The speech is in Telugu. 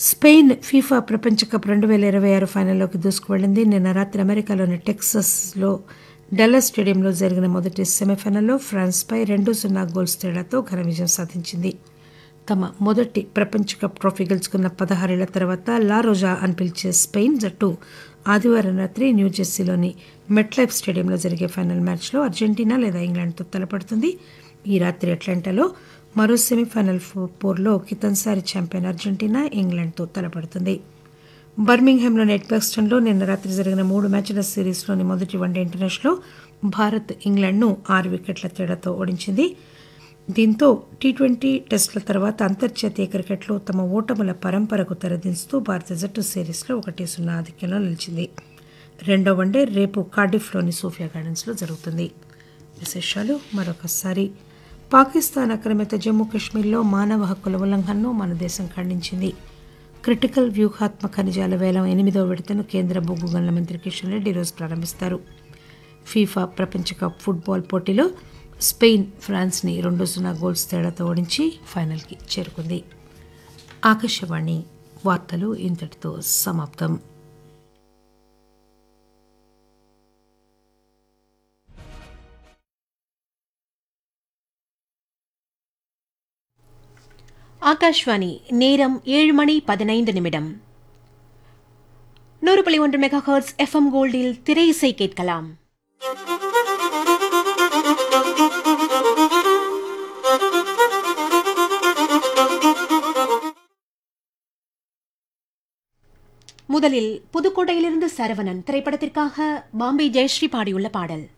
స్పెయిన్ ఫీఫా ప్రపంచ కప్ రెండు వేల ఇరవై ఆరు ఫైనల్లోకి దూసుకువెళ్లింది నిన్న రాత్రి అమెరికాలోని టెక్సస్లో డల్లస్ స్టేడియంలో జరిగిన మొదటి సెమీఫైనల్లో ఫ్రాన్స్పై రెండు సున్నా గోల్స్ తేడాతో ఘన విజయం సాధించింది తమ మొదటి ప్రపంచ కప్ ట్రోఫీ గెలుచుకున్న పదహారేళ్ల తర్వాత లా రోజా అని పిలిచే స్పెయిన్ జట్టు ఆదివారం రాత్రి న్యూజెర్సీలోని మెట్లైఫ్ స్టేడియంలో జరిగే ఫైనల్ మ్యాచ్లో అర్జెంటీనా లేదా ఇంగ్లాండ్తో తలపడుతుంది ఈ రాత్రి అట్లాంటాలో మరో సెమీఫైనల్ పోర్లో కితన్సారి ఛాంపియన్ అర్జెంటీనా ఇంగ్లాండ్తో తలపడుతుంది బర్మింగ్హామ్లోని ఎడ్బాక్స్టన్లో నిన్న రాత్రి జరిగిన మూడు మ్యాచ్ల సిరీస్లోని మొదటి వన్డే ఇంటర్నేషనల్లో భారత్ ఇంగ్లాండ్ను ఆరు వికెట్ల తేడాతో ఓడించింది దీంతో టీ ట్వంటీ టెస్టుల తర్వాత అంతర్జాతీయ క్రికెట్లో తమ ఓటముల పరంపరకు తెరదించుతూ భారత జట్టు సిరీస్లో ఒకటి సున్నా ఆధిక్యంలో నిలిచింది రెండో వన్డే రేపు కార్డిఫ్లోని సోఫియా గార్డెన్స్లో జరుగుతుంది విశేషాలు మరొకసారి పాకిస్తాన్ ఆక్రమిత జమ్మూ కాశ్మీర్లో మానవ హక్కుల ఉల్లంఘనను మన దేశం ఖండించింది క్రిటికల్ వ్యూహాత్మక ఖనిజాల వేలం ఎనిమిదో విడతను కేంద్ర బొగ్గు గనుల మంత్రి కిషన్ రెడ్డి ఈరోజు ప్రారంభిస్తారు ఫీఫా ప్రపంచ కప్ ఫుట్బాల్ పోటీలో స్పెయిన్ ఫ్రాన్స్ని రెండు సున్నా గోల్స్ తేడాతో ఓడించి ఫైనల్కి చేరుకుంది ఆకాశవాణి వార్తలు ఇంతటితో సమాప్తం ஆகாஷ்வாணி நேரம் ஏழு மணி பதினைந்து நிமிடம் நூறு புள்ளி ஒன்று மெகா ஹர்ட்ஸ் எஃப்எம் கோல்டில் திரை இசை கேட்கலாம் முதலில் புதுக்கோட்டையிலிருந்து சரவணன் திரைப்படத்திற்காக பாம்பே ஜெயஸ்ரீ பாடியுள்ள பாடல்